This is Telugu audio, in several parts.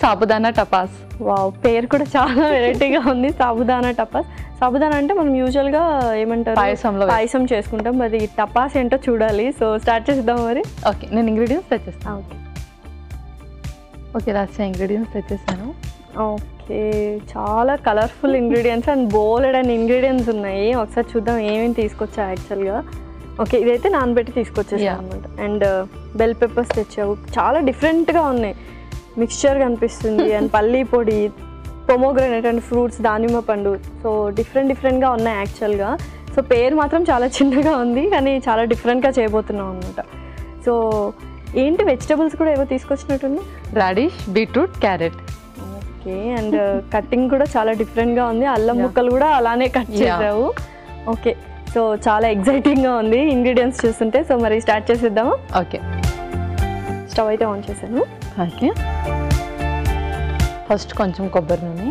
సాబుదానా టపాస్ వావ్ పేరు కూడా చాలా వెరైటీగా ఉంది సాబుదానా టపాస్ సాబుదానా అంటే మనం యూజువల్గా ఏమంటారు పాయసంలో వేస్తాం. పాయసం చేసుకుంటాం మరి టపాస్ ఏంటో చూడాలి సో స్టార్ట్ చేద్దాం మరి ఓకే నేను ఇంగ్రీడియంట్స్ తెచ్చేస్తాను ఓకే ఓకే రాసా ఇంగ్రీడియంట్స్ తెచ్చేసాను ఓకే చాలా కలర్ఫుల్ ఇంగ్రీడియంట్స్ అండ్ బోలెడ్ అండ్ ఇంగ్రీడియంట్స్ ఉన్నాయి ఒకసారి చూద్దాం ఏమేమి తీసుకొచ్చా యాక్చువల్గా ఓకే ఇదైతే నానబెట్టి తీసుకొచ్చేసాను Yeah. అనమాట అండ్ బెల్ పెప్పర్స్ తెచ్చావు చాలా డిఫరెంట్గా ఉన్నాయి మిక్స్చర్ కనిపిస్తుంది అండ్ పల్లీ పొడి పొమోగ్రనేట్ అండ్ ఫ్రూట్స్ దానిమ్మ పండు సో డిఫరెంట్ డిఫరెంట్గా ఉన్నాయి యాక్చువల్గా సో పేరు మాత్రం చాలా చిన్నగా ఉంది కానీ చాలా డిఫరెంట్గా చేయబోతున్నాం అనమాట సో ఏంటి వెజిటబుల్స్ కూడా ఏవో తీసుకొచ్చినట్టుంది radish beetroot carrot okay and cutting కూడా చాలా డిఫరెంట్గా ఉంది అల్లం Yeah. ముక్కలు కూడా అలానే కట్ Yeah. చేసావు ఓకే సో చాలా ఎగ్జైటింగ్గా ఉంది ఇంగ్రీడియంట్స్ చూస్తుంటే సో మరి స్టార్ట్ చేసేద్దాము ఓకే స్టవ్ అయితే ఆన్ చేశాను ఓకే ఫస్ట్ కొంచెం కొబ్బరి నూనె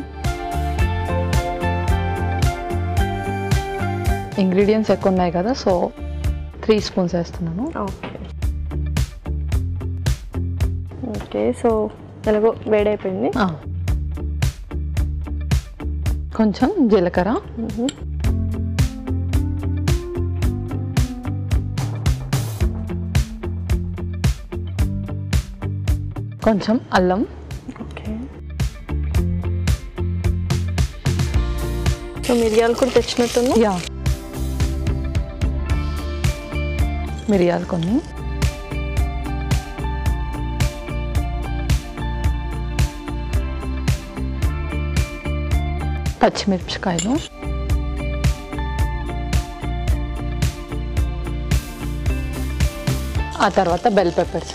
ఇంగ్రీడియంట్స్ ఎక్కువ ఉన్నాయి కదా సో త్రీ స్పూన్స్ వేస్తున్నాను ఓకే ఓకే సో ఎలాగో వేడైపోయింది ఆ. కొంచెం జీలకర్ర కొంచెం అల్లం ఓకే సో మిరియాలు కూడా తెచ్చినట్టుంది యా మిరియాలు కొన్ని పచ్చిమిరపకాయలు ఆ తర్వాత బెల్ పెప్పర్స్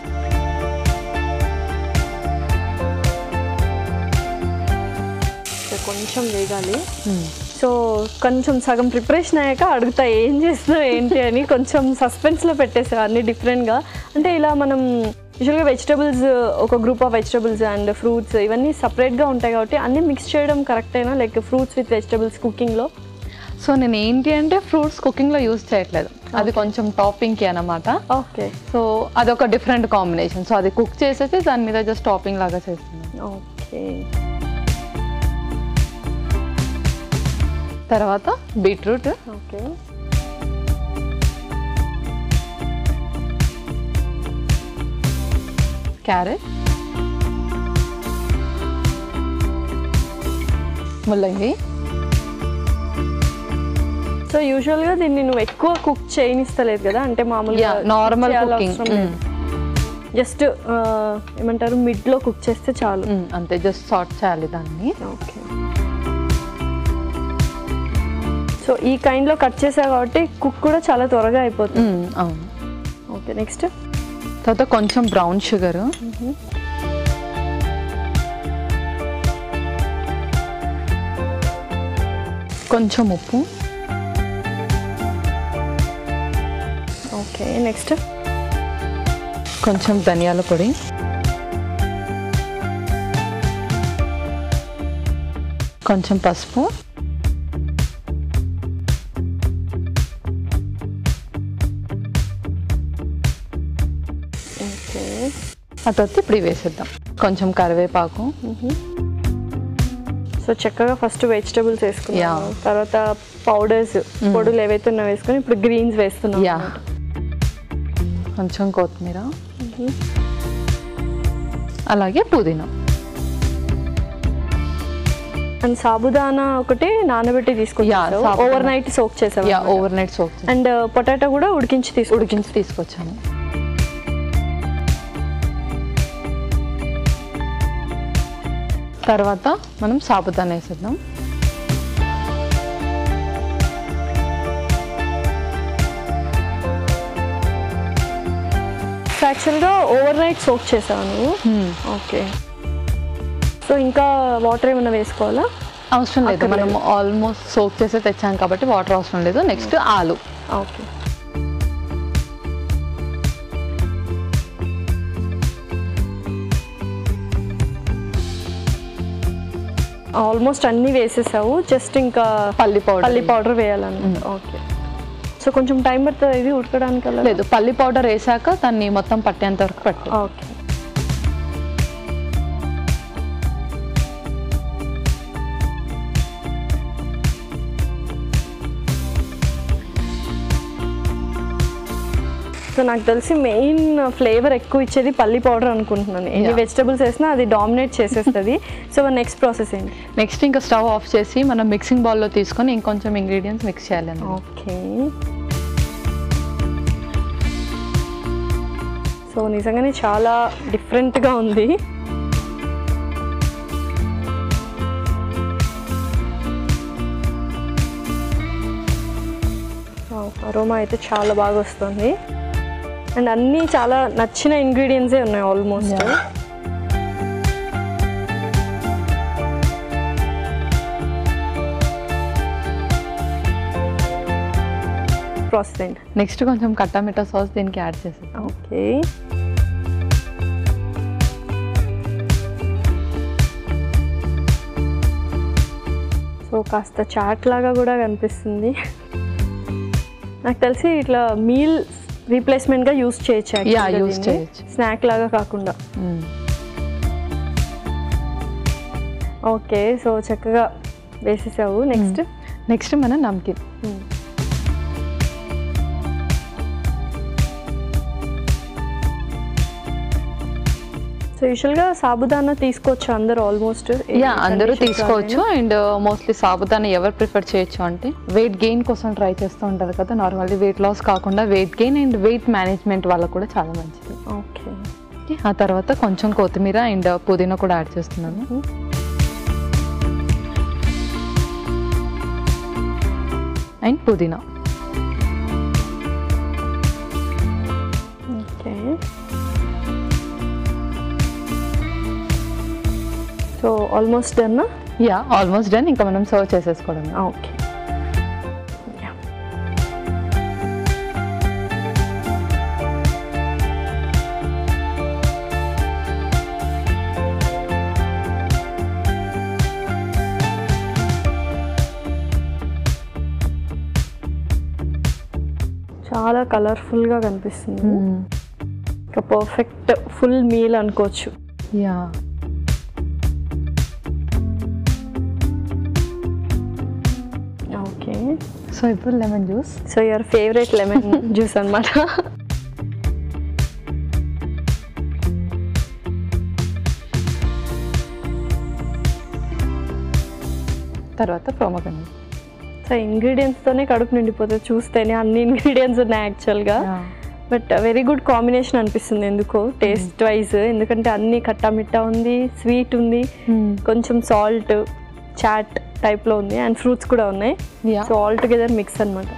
సో కొంచెం వేగాలి సో కొంచెం సగం ప్రిపరేషన్ అయ్యాక అడుగుతా ఏం చేస్తున్నావు ఏంటి అని కొంచెం సస్పెన్స్లో పెట్టేసా అన్ని డిఫరెంట్గా అంటే ఇలా మనం యూజువల్గా వెజిటబుల్స్ ఒక group of vegetables and fruits ఇవన్నీ సపరేట్గా ఉంటాయి కాబట్టి అన్నీ మిక్స్ చేయడం కరెక్టేనా లైక్ ఫ్రూట్స్ విత్ వెజిటబుల్స్ కుకింగ్లో సో నేను ఏంటి అంటే ఫ్రూట్స్ కుకింగ్లో యూజ్ చేయట్లేదు అది కొంచెం టాపింగ్కి అన్నమాట ఓకే సో అదొక డిఫరెంట్ కాంబినేషన్ సో అది కుక్ చేసేసి దాని మీద జస్ట్ టాపింగ్ లాగా చేస్తున్నాను ఓకే తర్వాత బీట్రూట్ ఓకే క్యారెట్ ముల్లంగి సో యూజువల్గా దీన్ని నువ్వు ఎక్కువ కుక్ చేయనిస్తలేదు కదా అంటే మామూలుగా నార్మల్ కుకింగ్ జస్ట్ ఏమంటారు మిడ్లో కుక్ చేస్తే చాలు అంతే జస్ట్ సార్ట్ చేయాలి దాన్ని ఓకే సో ఈ కైండ్లో కట్ చేసా కాబట్టి కుక్ కూడా చాలా త్వరగా అయిపోతుంది మ్మ్, అవును ఓకే నెక్స్ట్ తర్వాత కొంచెం బ్రౌన్ షుగర్ కొంచెం ఉప్పు ఓకే నెక్స్ట్ కొంచెం ధనియాల పొడి కొంచెం పసుపు ఓకే ఆ తర్వాత ఇప్పుడు ఇవి వేసేద్దాం కొంచెం కరివేపాకు సో చక్కగా ఫస్ట్ వెజిటబుల్స్ వేసుకున్నాం Yeah. తర్వాత పౌడర్స్ పొడులు ఏవైతే ఉన్నాయో వేసుకొని ఇప్పుడు గ్రీన్స్ వేస్తున్నాం యా కొంచెం కొత్తిమీర అలాగే పుదీనా అండ్ సాబుదానా ఒకటి నానబెట్టి తీసుకొచ్చావు సాబుదానా. ఓవర్ నైట్ సోక్ చేసావు yeah overnight soak and potato కూడా ఉడికించి తీసుకు ఉడికించి తీసుకొచ్చాను తర్వాత మనం సాబుదానా వేసేద్దాం యాక్చువల్గా ఓవర్ నైట్ సోక్ చేసావు నువ్వు ఓకే సో ఇంకా వాటర్ ఏమైనా వేసుకోవాలా అవసరం లేదు మనం ఆల్మోస్ట్ సోక్ చేసే తెచ్చాం కాబట్టి వాటర్ అవసరం లేదు నెక్స్ట్ ఆలు ఓకే ఆల్మోస్ట్ అన్నీ వేసేసావు జస్ట్ ఇంకా పల్లి పౌడర్ పల్లి పౌడర్ వేయాలన్నమాట ఓకే సో కొంచెం టైం పడుతుంది ఇది ఉడకడానికి అలా లేదు పల్లి పౌడర్ వేసాక దాన్ని మొత్తం పట్టేంత వరకు పట్టు ఓకే సో నాకు తెలిసి మెయిన్ ఫ్లేవర్ ఎక్కువ ఇచ్చేది పల్లి పౌడర్ అనుకుంటున్నాను ఎన్ని Yeah. వెజిటబుల్స్ వేసినా అది డామినేట్ చేసేస్తుంది సో నెక్స్ట్ ప్రాసెస్ ఏంటి నెక్స్ట్ ఇంకా స్టవ్ ఆఫ్ చేసి మనం మిక్సింగ్ బౌల్లో తీసుకొని ఇంకొంచెం ఇంగ్రీడియంట్స్ మిక్స్ చేయాలి అందులో. ఓకే సో నిజంగానే చాలా డిఫరెంట్గా ఉంది అరోమా అయితే చాలా బాగా వస్తుంది అండ్ అన్నీ చాలా నచ్చిన ఇంగ్రీడియంట్సే ఉన్నాయి ఆల్మోస్ట్ Yeah. ప్రాసెస్ ఏంటి నెక్స్ట్ కొంచెం కట్టా మిఠా సాస్ దీనికి యాడ్ చేసేద్దాం ఓకే సో కాస్త చాట్ లాగా కూడా కనిపిస్తుంది నాకు తెలిసి ఇట్లా మీల్ రీప్లేస్మెంట్గా యూస్ చేయొచ్చు Yeah, use చేయొచ్చు. స్నాక్ లాగా కాకుండా మ్మ్. ఓకే సో చక్కగా వేసేసావు నెక్స్ట్ నెక్స్ట్ మన నమ్కిన్ సో యూజువల్గా సాబుదానా తీసుకోవచ్చు అందరు ఆల్మోస్ట్ యా అందరూ తీసుకోవచ్చు అండ్ మోస్ట్లీ సాబుదానా ఎవరు ప్రిఫర్ చేయొచ్చు అంటే వెయిట్ గెయిన్ కోసం ట్రై చేస్తూ ఉంటారు కదా నార్మల్లీ వెయిట్ లాస్ కాకుండా weight gain and weight management వాళ్ళకు కూడా చాలా మంచిది ఓకే ఆ తర్వాత కొంచెం కొత్తిమీర అండ్ పుదీనా కూడా యాడ్ చేస్తున్నాను అండ్ పుదీనా okay so almost done yeah almost done ఇంకా మనం సర్వ్ చేసేసుకోవడం ఓకే చాలా కలర్ఫుల్గా కనిపిస్తుంది ఒక పర్ఫెక్ట్ ఫుల్ మీల్ అనుకోవచ్చు యా ఓకే సో ఇప్పుడు lemon juice so your favourite lemon juice అనమాట తర్వాత ప్రోమోగనెట్ సో ఇంగ్రీడియంట్స్తోనే కడుపు నిండిపోతుంది చూస్తేనే అన్ని ఇంగ్రీడియంట్స్ ఉన్నాయి యాక్చువల్గా బట్ వెరీ గుడ్ కాంబినేషన్ అనిపిస్తుంది ఎందుకో టేస్ట్ వైజ్ ఎందుకంటే అన్ని కట్టా మిట్టా ఉంది స్వీట్ ఉంది కొంచెం సాల్ట్ చాట్ టైప్లో ఉంది అండ్ ఫ్రూట్స్ కూడా ఉన్నాయి yeah so all together mix అనమాట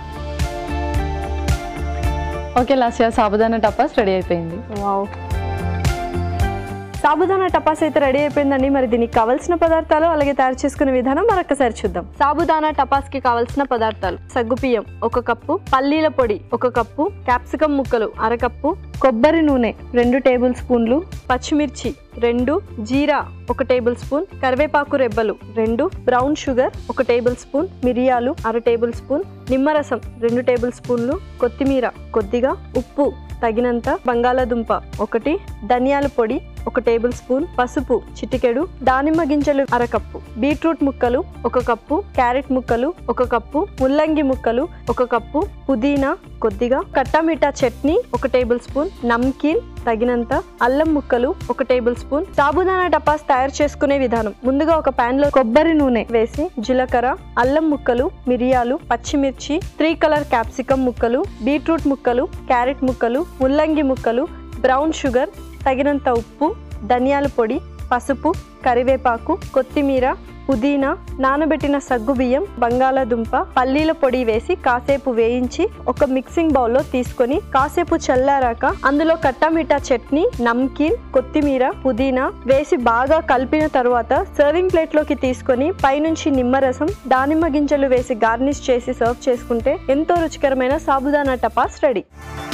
okay last sabudana tapas ready అయిపోయింది వావ్ సాబుదానా టపాస్ అయితే రెడీ అయిపోయిందండి మరి దీనికి కావాల్సిన పదార్థాలు అలాగే తయారు చేసుకునే విధానం మరొకసారి చూద్దాం సాబుదానా టపాస్ కి కావాల్సిన పదార్థాలు సగ్గుపియం ఒక కప్పు పల్లీల పొడి ఒక కప్పు క్యాప్సికం ముక్కలు అరకప్పు కొబ్బరి నూనె రెండు టేబుల్ స్పూన్లు పచ్చిమిర్చి రెండు జీరా ఒక టేబుల్ స్పూన్ కరివేపాకు రెబ్బలు రెండు బ్రౌన్ షుగర్ ఒక టేబుల్ స్పూన్ మిరియాలు అర టేబుల్ స్పూన్ నిమ్మరసం రెండు టేబుల్ స్పూన్లు కొత్తిమీర కొద్దిగా ఉప్పు తగినంత బంగాళాదుంప ఒకటి ధనియాల పొడి ఒక టేబుల్ స్పూన్ పసుపు చిటికెడు దానిమ్మ గింజలు అరకప్పు బీట్రూట్ ముక్కలు ఒక కప్పు క్యారెట్ ముక్కలు ఒక కప్పు ముల్లంగి ముక్కలు ఒక కప్పు పుదీనా కొద్దిగా కట్టామిఠా చట్నీ ఒక టేబుల్ స్పూన్ నమ్కీన్ తగినంత అల్లం ముక్కలు ఒక టేబుల్ స్పూన్ సాబుదానా టపాస్ తయారు చేసుకునే విధానం ముందుగా ఒక పాన్ లో కొబ్బరి నూనె వేసి జీలకర్ర అల్లం ముక్కలు మిరియాలు పచ్చిమిర్చి త్రీ కలర్ క్యాప్సికం ముక్కలు బీట్రూట్ ముక్కలు క్యారెట్ ముక్కలు ముల్లంగి ముక్కలు బ్రౌన్ షుగర్ తగినంత ఉప్పు ధనియాల పొడి పసుపు కరివేపాకు కొత్తిమీర పుదీనా నానబెట్టిన సగ్గుబియ్యం బంగాళాదుంప పల్లీల పొడి వేసి కాసేపు వేయించి ఒక మిక్సింగ్ బౌల్లో తీసుకొని కాసేపు చల్లారాక అందులో కట్టామిఠా చట్నీ నమ్కీన్ కొత్తిమీర పుదీనా వేసి బాగా కలిపిన తరువాత సర్వింగ్ ప్లేట్ లోకి తీసుకొని పైనుంచి నిమ్మరసం దానిమ్మ గింజలు వేసి గార్నిష్ చేసి సర్వ్ చేసుకుంటే ఎంతో రుచికరమైన సాబుదానా టపాస్ రెడీ